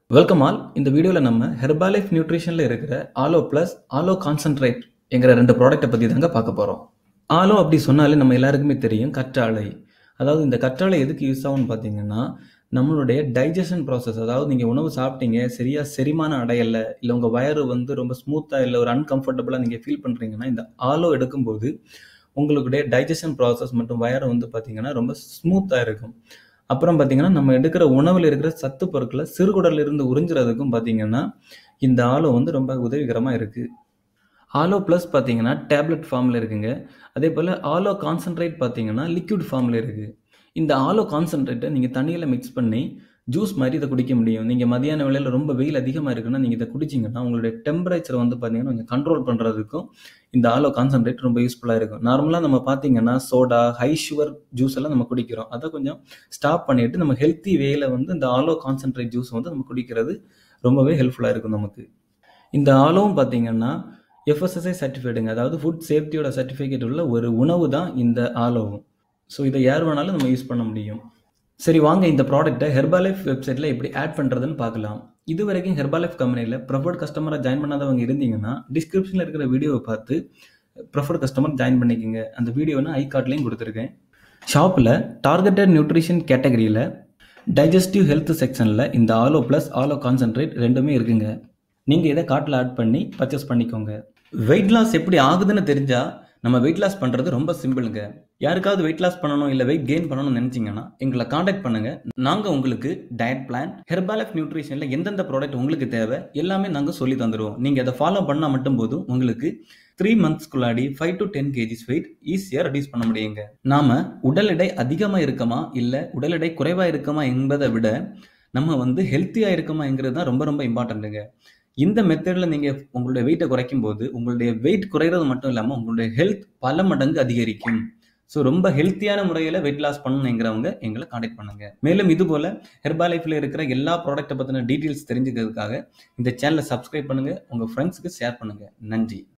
welcome all இந்த வீடியோவில் நம்ம ஹெர்பாலைஃப் நியூட்ரிஷனில் இருக்கிற ஆலோ ப்ளஸ் ஆலோ கான்சன்ட்ரேட் என்கிற ரெண்டு ப்ராடக்ட்டை பற்றி தாங்க பார்க்க போகிறோம் ஆலோ அப்படி சொன்னாலே நம்ம எல்லாருக்குமே தெரியும் கற்றாழை அதாவது இந்த கற்றாழை எதுக்கு யூஸ் ஆகும்னு பார்த்தீங்கன்னா நம்மளுடைய டைஜஷன் ப்ராசஸ் அதாவது நீங்கள் உணவு சாப்பிட்டீங்க சரியாக செரிமானம் அடையலை இல்லை உங்கள் வயறு வந்து ரொம்ப ஸ்மூத்தாக இல்லை ஒரு அன்கம்ஃபர்டபுளாக நீங்கள் ஃபீல் பண்ணுறீங்கன்னா இந்த ஆலோ எடுக்கும்போது உங்களுடைய டைஜஷன் ப்ராசஸ் மற்றும் வயறு வந்து பார்த்தீங்கன்னா ரொம்ப ஸ்மூத்தாக இருக்கும் அப்புறம் பார்த்தீங்கன்னா நம்ம எடுக்கிற உணவில் இருக்கிற சத்து பொருட்களை சிறுகுடல்ல இருந்து உறிஞ்சுறதுக்கும் பார்த்தீங்கன்னா இந்த ஆலோ வந்து ரொம்ப உதவிகரமாக இருக்குது ஆலோ ப்ளஸ் பார்த்தீங்கன்னா டேப்லெட் ஃபார்மில் இருக்குங்க அதே போல் ஆலோ கான்சன்ட்ரேட் பார்த்தீங்கன்னா லிக்விட் ஃபார்மில் இருக்குது இந்த ஆலோ கான்சன்ட்ரேட்டை நீங்கள் தண்ணியில் மிக்ஸ் பண்ணி ஜூஸ் மாதிரி இதை குடிக்க முடியும் நீங்கள் மதியான வேளையில் ரொம்ப வெயில் அதிகமாக இருக்குன்னா நீங்கள் இதை குடிச்சிங்கன்னா உங்களுடைய டெம்பரேச்சரை வந்து பார்த்தீங்கன்னா கொஞ்சம் கண்ட்ரோல் பண்ணுறதுக்கும் இந்த ஆலோ கான்சன்ட்ரேட் ரொம்ப யூஸ்ஃபுல்லாக இருக்கும் நார்மலாக நம்ம பார்த்தீங்கன்னா சோடா ஹை சுகர் ஜூஸ் எல்லாம் நம்ம குடிக்கிறோம் அதை கொஞ்சம் ஸ்டாப் பண்ணிட்டு நம்ம ஹெல்த்தி வேல வந்து இந்த ஆலோ கான்சன்ட்ரேட் ஜூஸ் வந்து நம்ம குடிக்கிறது ரொம்பவே ஹெல்ப்ஃபுல்லாக இருக்கும் நமக்கு இந்த ஆலோவும் பார்த்தீங்கன்னா எஃப்எஸ்எஸ்ஐ சர்டிஃபைடுங்க அதாவது ஃபுட் சேஃப்டியோட சர்டிஃபிகேட் உள்ள ஒரு உணவு தான் இந்த ஆலோவும் ஸோ இதை யார் வேணாலும் நம்ம யூஸ் பண்ண முடியும் சரி வாங்க இந்த ப்ராடக்ட்டை ஹெர்பாலைஃப் வெப்சைட்டில் எப்படி ஆட் பண்ணுறதுன்னு பார்க்கலாம் இது வரைக்கும் ஹெர்பாலைஃப் கம்பெனியில் ப்ரிஃபர்ட் கஸ்டமராக ஜாயின் பண்ணாதவங்க இருந்தீங்கன்னா டிஸ்கிரிப்ஷனில் இருக்கிற வீடியோவை பார்த்து ப்ரிஃபர்ட் கஸ்டமர் ஜாயின் பண்ணிக்கோங்க அந்த வீடியோ நான் ஐ கார்ட்லேயும் கொடுத்துருக்கேன் ஷாப்பில் டார்கெட்டட் நியூட்ரிஷன் கேட்டகரியில் டைஜஸ்டிவ் ஹெல்த் செக்ஷனில் இந்த ஆலோ ப்ளஸ் ஆலோ கான்சன்ட்ரேட் ரெண்டுமே இருக்குங்க நீங்கள் இதை கார்ட்டில் ஆட் பண்ணி பர்ச்சேஸ் பண்ணிக்கோங்க வெயிட் லாஸ் எப்படி ஆகுதுன்னு தெரிஞ்சால் நம்ம வெயிட் லாஸ் பண்ணுறது ரொம்ப சிம்பிளுங்க யாருக்காவது வெயிட் லாஸ் பண்ணணும் இல்லை வெயிட் கெயின் பண்ணணும்னு நினச்சிங்கன்னா எங்களை காண்டாக்ட் பண்ணுங்கள் நாங்கள் உங்களுக்கு டயட் பிளான் ஹெர்பாலைஃப் நியூட்ரிஷனில் எந்தெந்த ப்ராடக்ட் உங்களுக்கு தேவை எல்லாமே நாங்கள் சொல்லி தந்துடுவோம் நீங்கள் அதை ஃபாலோ பண்ணால் மட்டும் போதும் உங்களுக்கு த்ரீ மந்த்ஸ்க்குள்ளாடி five to ten kgs weight ஈஸியாக ரெடியூஸ் பண்ண முடியுங்க நாம் உடல் எடை அதிகமாக இருக்கமா இல்லை உடல் எடை குறைவாக இருக்கமா என்பதை விட நம்ம வந்து ஹெல்த்தியாக இருக்கமாங்கிறது தான் ரொம்ப ரொம்ப இம்பார்ட்டண்ட்டுங்க இந்த மெத்தடில் நீங்கள் உங்களுடைய வெயிட்டை குறைக்கும் போது உங்களுடைய வெயிட் குறைகிறது மட்டும் இல்லாமல் உங்களுடைய ஹெல்த் பல மடங்கு அதிகரிக்கும் ஸோ ரொம்ப ஹெல்த்தியான முறையில் வெயிட் லாஸ் பண்ணணுங்கிறவங்க எங்களை காண்டாக்ட் பண்ணுங்க மேலும் இது போல் ஹெர்பா லைஃப்பில் இருக்கிற எல்லா ப்ராடக்ட்டை பற்றின டீட்டெயில்ஸ் தெரிஞ்சுக்கிறதுக்காக இந்த சேனலை சப்ஸ்கிரைப் பண்ணுங்கள் உங்கள் ஃப்ரெண்ட்ஸுக்கு ஷேர் பண்ணுங்கள் நன்றி